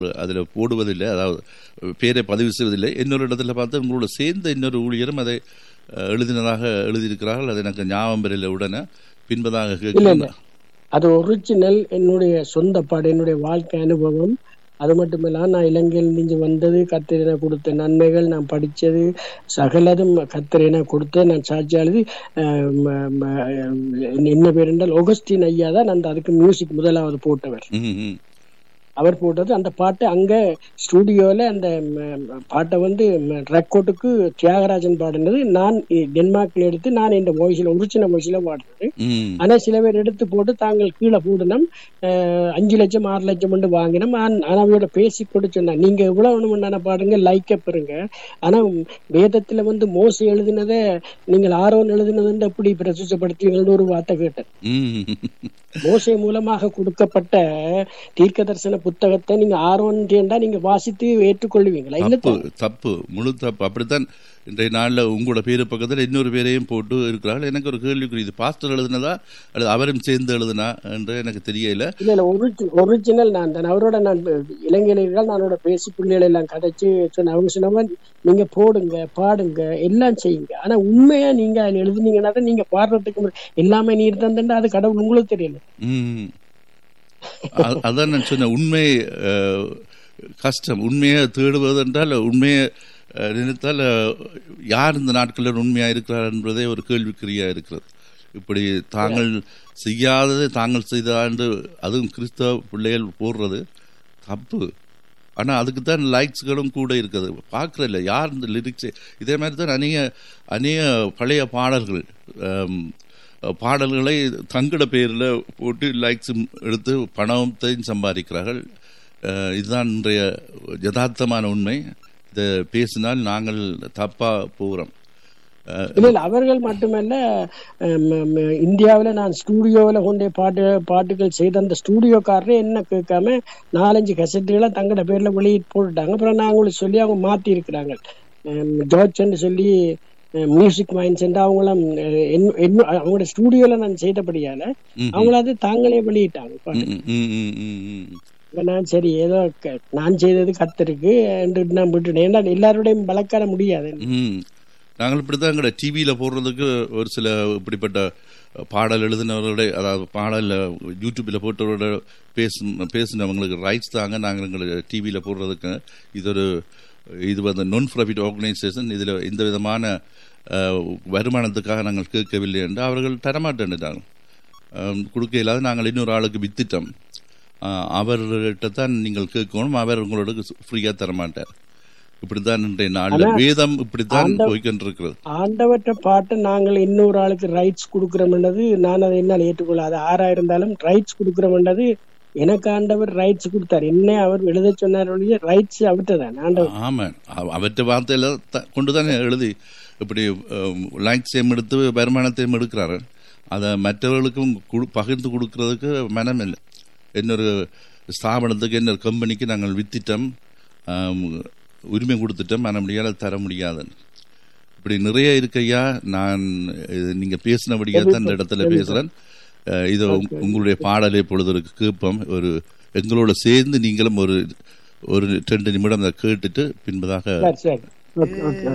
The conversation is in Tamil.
அதில் போடுவதில்லை அதாவது பேரை பதிவு செய்வதில்லை இன்னொரு இடத்துல பார்த்து உங்களோட சேர்ந்த இன்னொரு ஊழியரும் அதை அஹ், எழுதினதாக எழுதியிருக்கிறார்கள் அது எனக்கு ஞாபகம் பெறல உடனே பின்பதாக இல்ல இல்ல கேட்கிறேன் அது ஒரிஜினல் என்னுடைய சொந்த பாடு என்னுடைய வாழ்க்கை அனுபவம் அது மட்டும் இல்லாம நான் இலங்கையில் இருந்து வந்தது கத்திரின கொடுத்த நன்மைகள் நான் படிச்சது சகலதும் கத்திரின கொடுத்த நான் சாட்சியாளது என்ன பேர் என்றால் ஒகஸ்டின் ஐயா தான் அந்த அதுக்கு மியூசிக் முதலாவது போட்டவர் ம், ம். அவர் போட்டது அந்த பாட்டு அங்க ஸ்டுடியோல அந்த ம், பாட்டை வந்து ரெக்கார்டுக்கு தியாகராஜன் பாடினது நான் இ- டென்மார்க்ல எடுத்து நான் இந்த வாய்ஸ்ல ஒரிஜினல் வாய்ஸ்ல பாடுறது ம். ஆனா சில பேர் எடுத்து போட்டு தாங்கள் கீழே போடணும் அஹ், அஞ்சு லட்சம் ஆறு லட்சம் கொண்டு வாங்கினோம் ஆனா ஆனா அவையோட பேசி கூட சொன்னா நீங்க எவ்வளவு வேணும்னா பாடுங்க லைக்க பெறுங்க ஆனா வேதத்துல வந்து மோசி எழுதினதை நீங்கள் ஆரோன் எழுதினதுன்னு எப்படி பிரசுத்தப்படுத்துவீங்கன்னு ஒரு வார்த்தை கேட்டேன் ம். மோசே மூலமாக கொடுக்கப்பட்ட தீர்க்க தரிசன புத்தகத்தை நீங்க ஆர்வம் என்றா நீங்க வாசித்து ஏற்றுக்கொள்வீங்களா இல்ல தப்பு தப்பு முழு தப்பு அப்படித்தான் இன்றைய நாள்ல உங்களோட பேரு பக்கத்துல இன்னொரு பேரையும் போட்டு இருக்கிறார்கள் எனக்கு ஒரு கேள்விக்குறி இது பாஸ்டர் எழுதுனதா அல்லது அவரும் சேர்ந்து எழுதுனா என்று எனக்கு தெரியல இல்ல இல்ல ஒரிஜினல் நான் தான் அவரோட நான் இளைஞர்கள் நானோட பேசி பிள்ளைகளை எல்லாம் கதைச்சு சொன்ன அவங்க சொன்னவன் நீங்க போடுங்க பாடுங்க எல்லாம் செய்யுங்க ஆனா உண்மையா நீங்க அதுல எழுதுனீங்கன்னா தான் நீங்க பாடுறதுக்கு முன்ன- எல்லாமே நீர் தந்தா அது கடவுள் உங்களுக்கு தெரியல ம். அ- அதான் நான் சொன்னேன் உண்மை அஹ், கஷ்டம் உண்மையை தேடுவது என்றால் உண்மையை அஹ், நினைத்தால் அஹ், யார் இந்த நாட்களில் உண்மையா இருக்கிறார் என்பதே ஒரு கேள்விக்குறியா இருக்கிறது இப்படி தாங்கள் செய்யாததை தாங்கள் செய்தா என்று அதுவும் கிறிஸ்தவ பிள்ளைகள் போடுறது தப்பு ஆனா அதுக்கு தான் லைக்ஸ்களும் கூட இருக்குது பார்க்கறதில்ல யார் இந்த லிரிக்ஸ் இதே மாதிரி தான் அநேக அநேக பழைய பாடல்கள் ஆம், பாடல்களை தங்கட பேரில் போட்டு லைக்ஸ் எடுத்து பணத்தையும் சம்பாதிக்கிறார்கள் அஹ், இதுதான் இன்றைய யதார்த்தமான உண்மை இதை பேசினால் நாங்கள் தப்பா போகிறோம் இல்ல இல்ல அவர்கள் மட்டுமல்ல ஹம், ஹம், இந்தியாவுல நான் ஸ்டூடியோவில் கொண்டே பாட்டு பாட்டுகள் செய்த அந்த ஸ்டூடியோக்காரரே என்ன கேட்காம நாலஞ்சு கசட்டுகளை தங்கட பேர்ல வெளியிட்டு போட்டுட்டாங்க அப்புறம் நான் அவங்களுக்கு சொல்லி அவங்க மாத்தி இருக்கிறாங்க ஜார்ஜ்ன்னு சொல்லி மியூசிக் மைண்ட்ஸ் என்று அவங்களும் அஹ், என்ன- என்ன- அவங்களோட ஸ்டூடியோல நான் செய்தபடியால ம், அவங்கள அது தாங்களே வெளியிட்டாங்க பாட்டு. ம், ம், ம், ம், ம். இப்ப நான் சரி ஏதோ க- நான் செய்தது கத்திருக்கு என்று நான் விட்டுட்டேன் ஏன்னா எல்லாரோடையும் வளர்க்கார முடியாது ம். நாங்கள் இப்படித்தான் எங்கட டிவியில போடுறதுக்கு ஒரு சில இப்படிப்பட்ட பாடல் எழுதினவர்களோட அதாவது பாடல் யூடியூப்ல போட்டவரோட பேசும் பேசினவங்களுக்கு ரைட்ஸ் தாங்க நாங்கள் எங்களுக்கு டிவியில போடுறதுக்கு இது ஒரு இது வந்து நான் ப்ராஃபிட் ஆர்கனைசேஷன் இதில் இந்த விதமான அஹ், வருமானத்துக்காக நாங்கள் கேட்கவில்லை என்று அவர்கள் தரமாட்டேன்ட்டாங்க கொடுக்க இல்லாத நாங்கள் இன்னொரு ஆளுக்கு வித்திட்டோம் அஹ், அவர்கிட்ட தான் நீங்கள் கேட்கணும் அவர் உங்களோட ஃப்ரீயாக தரமாட்டார் இப்படித்தான் இன்றைய நாளில் வேதம் இப்படித்தான் போய்கொண்டிருக்கிறது ஆண்டவற்ற பாட்டு நாங்கள் இன்னொரு ஆளுக்கு ரைட்ஸ் கொடுக்கிறோம்ன்றது நான் அதை என்னால் ஏற்றுக்கொள்ள அது ஆறா இருந்தாலும் ரைட்ஸ் கொடுக்கிறோம்ன்றது எனக்கு ஆண்டவர் ரைட்ஸ் கொடுத்தார் என்ன அவர் எழுத சொன்னார் ஒழிய ரைட்ஸ் அவர்கிட்ட தான் ஆண்டவர் ஆமாம் அவ- அவற்றை வார்த்தையில த- கொண்டுதானே எழுதி இப்படி லைக்ஸையும் எடுத்து வருமானத்தையும் எடுக்கிறாரு அதை மற்றவர்களுக்கும் குடு- பகிர்ந்து கொடுக்கறதுக்கு மனம் இல்லை இன்னொரு ஸ்தாபனத்துக்கு இன்னொரு கம்பெனிக்கு நாங்கள் வித்திட்டோம் ஆம், உரிமை கொடுத்துட்டோம் மன முடியாத தர முடியாதுன்னு இப்படி நிறைய இருக்கையா நான் இது நீங்க பேசினபடியே தான் இந்த இடத்துல பேசுறேன் அஹ், இது உங்க- உங்களுடைய பாடலை பொழுது ஒரு கேட்போம் ஒரு எங்களோட சேர்ந்து நீங்களும் ஒரு ஒரு ரெண்டு நிமிடம் அதை கேட்டுட்டு பின்பதாக சரி சரி ஓகே ஓகே